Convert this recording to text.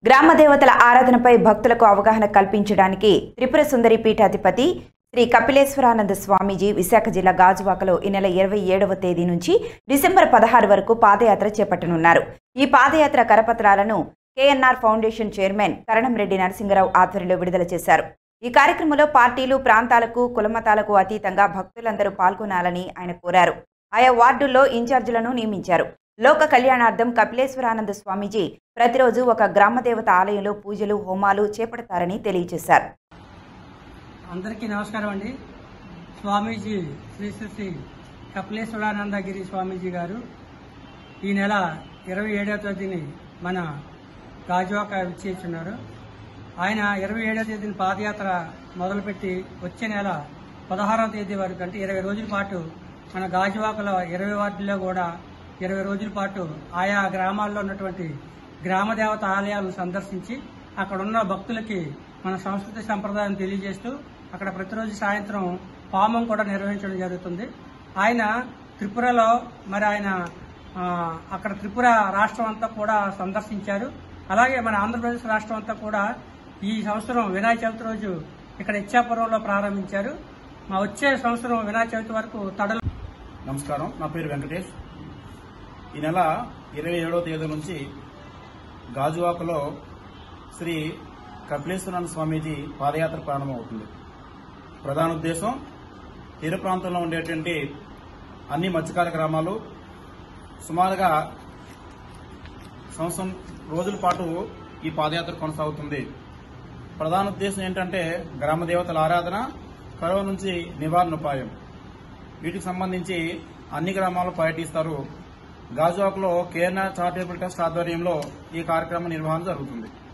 గ్రామ దేవతల ఆరాధనపై భక్తులకు అవగాహన కల్పించడానికి త్రిపుర సుందరి పీఠాధిపతి శ్రీ కపిలేశ్వరానంద స్వామీజీ విశాఖ జిల్లా గాజువాకలో ఈ నెల ఇరవై ఏడవ తేదీ నుంచి డిసెంబర్ పదహారు వరకు పాదయాత్ర చేపట్టనున్నారు ఈ పాదయాత్ర కరపత్రాలను KNR foundation chairman Karanam Reddy Narasinga Rao ఆధ్వర్యంలో విడుదల చేశారు ఈ కార్యక్రమంలో పార్టీలు ప్రాంతాలకు కులమతాలకు అతీతంగా భక్తులందరూ పాల్గొనాలని ఆయన కోరారు ఆయా వార్డుల్లో ఇన్ఛార్జీలను నియమించారు లోక కళ్యాణార్థం కపిలేశ్వరానంద స్వామీజీ ప్రతిరోజు ఒక గ్రామదేవత ఆలయంలో పూజలు హోమాలు చేపడతారని తెలియజేశారు అందరికీ నమస్కారం అండి స్వామీజీ శ్రీ శ్రీ శ్రీ కపిలేశ్వరానందగిరి స్వామీజీ గారు ఈ నెల ఇరవై ఏడవ తేదీని మన గాజువాక విచ్చేస్తున్నారు ఆయన ఇరవై ఏడవ తేదీని పాదయాత్ర మొదలుపెట్టి వచ్చే నెల పదహారవ తేదీ వరకు అంటే ఇరవై రోజుల పాటు మన గాజువాకలో ఇరవై వార్డుల్లో కూడా ఇరవై రోజుల పాటు ఆయా గ్రామాల్లో ఉన్నటువంటి గ్రామ దేవత ఆలయాలను సందర్శించి అక్కడ ఉన్న భక్తులకి మన సంస్కృతి సంప్రదాయం తెలియజేస్తూ అక్కడ ప్రతిరోజు సాయంత్రం పామం కూడా నిర్వహించడం జరుగుతుంది ఆయన త్రిపురలో మరి ఆయన ఆ, అక్కడ త్రిపుర రాష్ట్రం అంతా కూడా సందర్శించారు అలాగే మన ఆంధ్రప్రదేశ్ రాష్ట్రం అంతా కూడా ఈ సంవత్సరం వినాయక చవితి రోజు ఇక్కడ ఇచ్చాపురంలో ప్రారంభించారు మా వచ్చే సంవత్సరం వినాయక చవితి వరకు తడలు నమస్కారం నా పేరు వెంకటేష్ ఈ నెల ఇరవై ఏడవ తేదీ నుంచి గాజువాకలో శ్రీ కపిలేశ్వరానంద స్వామీజీ పాదయాత్ర ప్రారంభమవుతుంది ప్రధాన ఉద్దేశం తీర ప్రాంతంలో ఉండేటువంటి అన్ని మత్స్యకార గ్రామాలు సుమారుగా సంవత్సరం రోజుల పాటు ఈ పాదయాత్ర కొనసాగుతుంది ప్రధాన ఉద్దేశం ఏంటంటే గ్రామ దేవతల ఆరాధన కరువు నుంచి నివారణ ఉపాయం వీటికి సంబంధించి అన్ని గ్రామాలు పర్యటిస్తారు గాజువాకలో కేఎన్ఆర్ చారిటబుల్ ట్రస్ట్ ఆధ్వర్యంలో ఈ కార్యక్రమం నిర్వహణ జరుగుతుంది